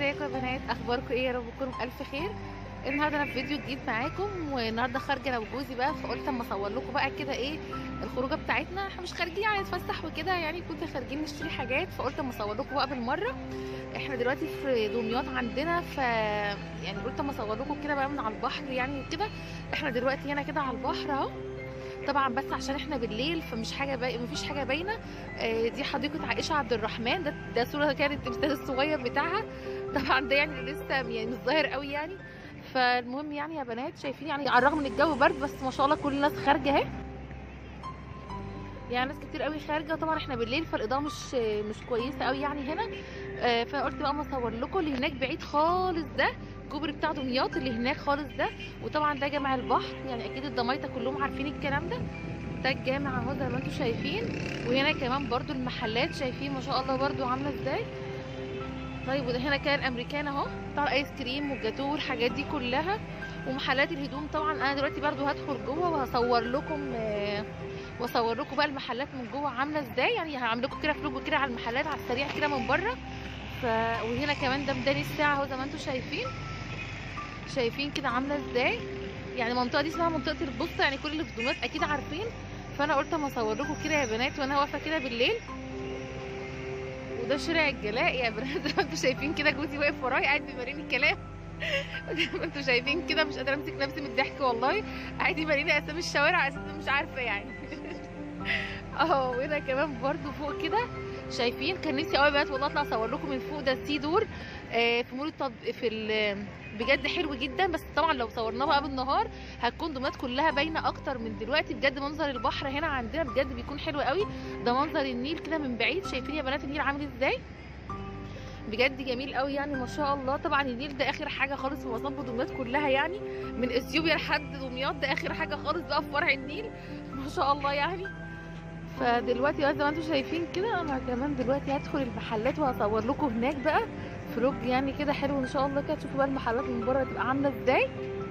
ازيكم يا بنات اخباركم ايه يا رب تكونوا بالف خير النهارده انا في فيديو جديد معاكم والنهارده خارجه انا وجوزي بقى فقلت اما اصور لكم بقى كده ايه الخروجه بتاعتنا احنا مش خارجين يعني نتفسح وكده يعني كنت خارجين نشتري حاجات فقلت اما اصور لكم بقى بالمره احنا دلوقتي في دمياط عندنا ف يعني قلت اما اصور لكم كده بقى من على البحر يعني كده احنا دلوقتي هنا كده على البحر اهو طبعا بس عشان احنا بالليل فمش حاجه باي... مفيش حاجه باينه آه دي حديقه عائشه عبد الرحمن ده ده صوره كانت التمثال الصغير بتاعها طبعا ده يعني لسه يعني مش ظاهر قوي يعني فالمهم يعني يا بنات شايفين يعني على الرغم من الجو برد بس ما شاء الله كل الناس خارجه اهي يعني ناس كتير قوي خارجه طبعا احنا بالليل فالاضاءه مش مش كويسه قوي يعني هنا آه فقلت بقى ما اصور لكم اللي هناك بعيد خالص ده الكوبري بتاع دمياط اللي هناك خالص ده وطبعا ده جامع البحر يعني اكيد الضمايطه كلهم عارفين الكلام ده ده الجامع اهو زي ما انتم شايفين وهنا كمان برضو المحلات شايفين ما شاء الله برضو عامله ازاي طيب وده هنا كان امريكان اهو بتاع ايس كريم والجاتو والحاجات دي كلها ومحلات الهدوم طبعا انا دلوقتي برضو هدخل جوه وهصور لكم آه واصور لكم بقى المحلات من جوه عامله ازاي يعني هعمل لكم كده فلوج كده على المحلات على السريع كده من بره ف وهنا كمان ده ميدان الساعه اهو زي ما انتم شايفين شايفين كده عامله ازاي يعني المنطقه دي اسمها منطقه البسطه يعني كل اللي في دمياط اكيد عارفين فانا قلت اما اصور لكم كده يا بنات وانا واقفه كده بالليل وده شارع الجلاء يا بنات زي ما انتم شايفين كده جوزي واقف ورايا قاعد بيوريني الكلام زي ما انتم شايفين كده مش قادره امسك نفسي من الضحك والله قاعد يوريني اسامي الشوارع اساسا مش عارفه يعني اهو وهنا كمان برضو فوق كده شايفين كان نفسي قوي بنات والله اطلع اصور لكم من فوق ده السي دور آه في مول التط... في ال... بجد حلو جدا بس طبعا لو صورناه بقى بالنهار هتكون دمياط كلها باينه اكتر من دلوقتي بجد منظر البحر هنا عندنا بجد بيكون حلو قوي ده منظر النيل كده من بعيد شايفين يا بنات النيل عامل ازاي بجد جميل قوي يعني ما شاء الله طبعا النيل ده اخر حاجه خالص في مصب دمياط كلها يعني من اثيوبيا لحد دمياط ده اخر حاجه خالص بقى في فرع النيل ما شاء الله يعني فدلوقتي بقى زي ما انتم شايفين كده انا كمان دلوقتي هدخل المحلات وهصور لكم هناك بقى فلوج يعني كده حلو ان شاء الله كده تشوفوا بقى المحلات من بره تبقى عامله ازاي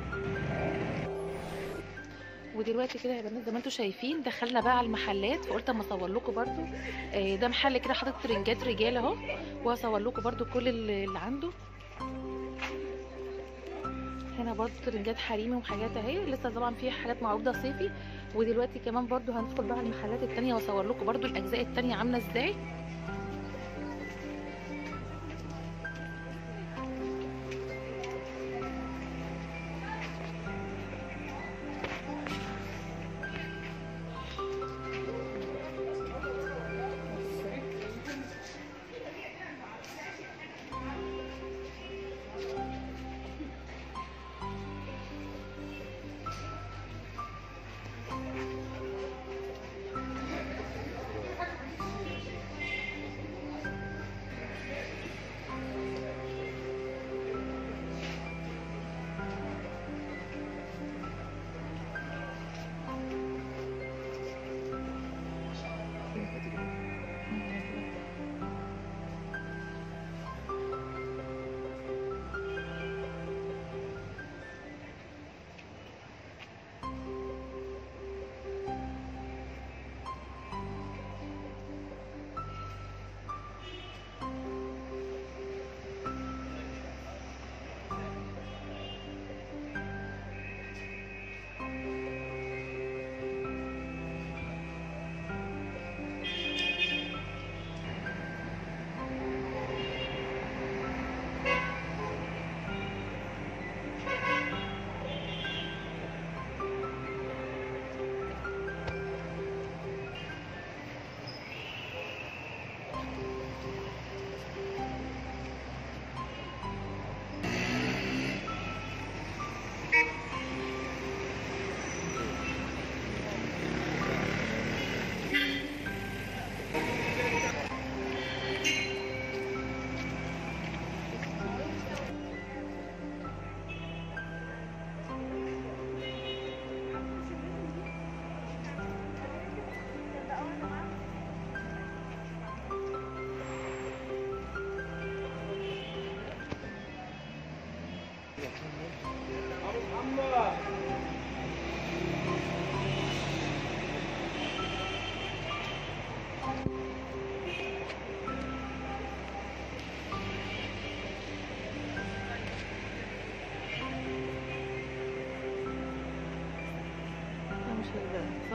ودلوقتي كده يا بنات زي ما انتم شايفين دخلنا بقى على المحلات فقلت اما اصور لكم برده آه ده محل كده حاطط ترنجات رجال اهو وهصور لكم برده كل اللي عنده هنا برضو ترنجات حريمي وحاجات اهي لسه طبعا في حاجات معروضه صيفي ودلوقتي كمان برضو هندخل بقى المحلات التانية واصور لكم برضو الاجزاء التانية عامله ازاي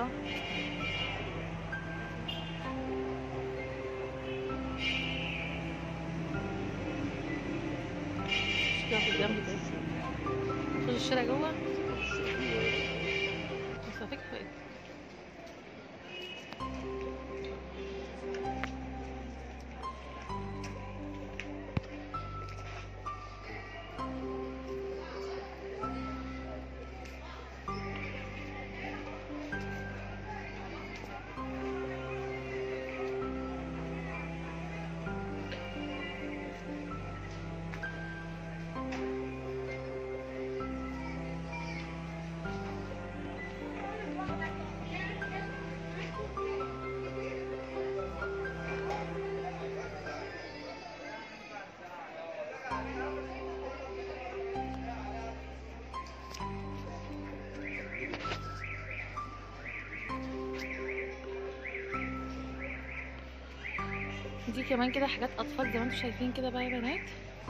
اه مش كده في الجنب ده خش الشارع جوه بس هتكفى ايه دي كمان كده حاجات اطفال زي ما انتم شايفين كده بقى يا بنات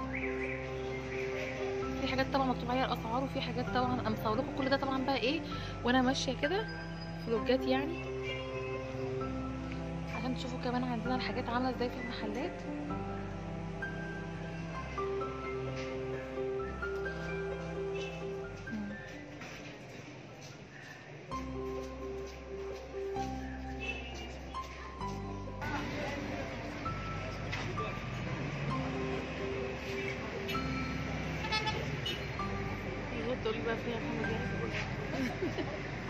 في حاجات طبعا مكتوب عليها الاسعار وفي حاجات طبعا انا مصور لكم كل ده طبعا بقى ايه وانا ماشيه كده فلوجات يعني عشان تشوفوا كمان عندنا الحاجات عامله ازاي في المحلات مم. يغض تقولي بقى فيها محمد يحيى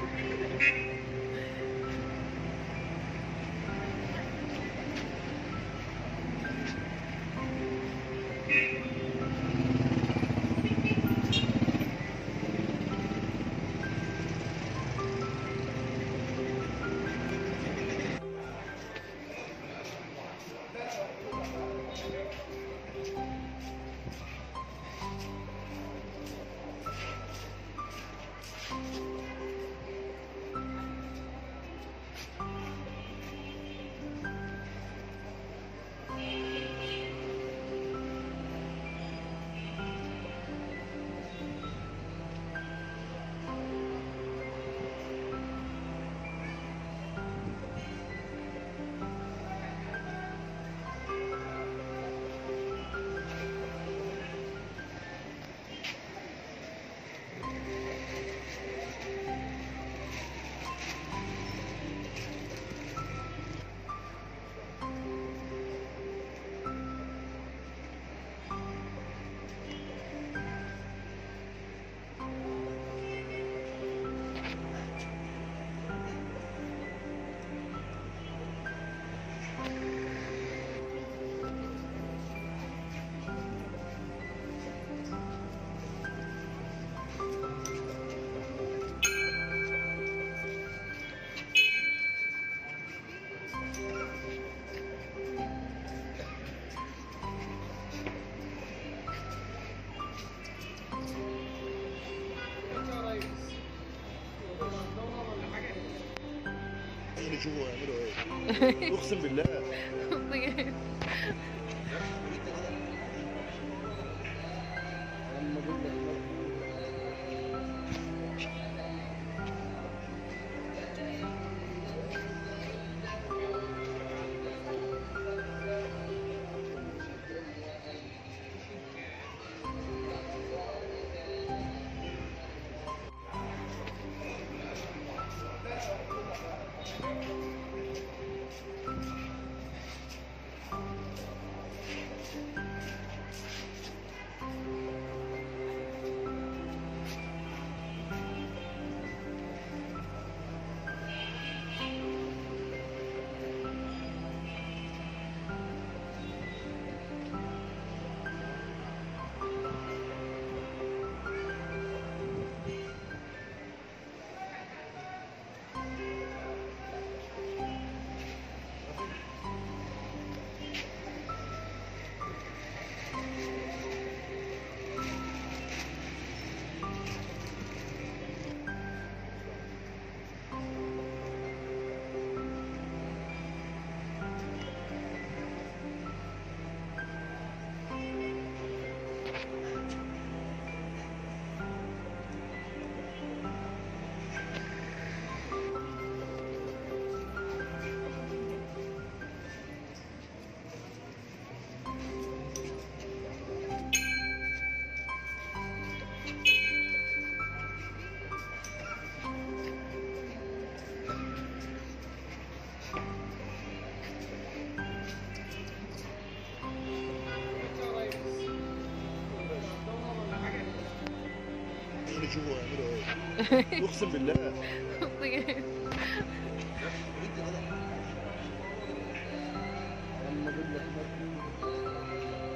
اللي يشوفوا يعملوا ايه اقسم بالله لما اجيب لك عايزين نشوفوا يعملوا ايه اقسم بالله لما اجيب لك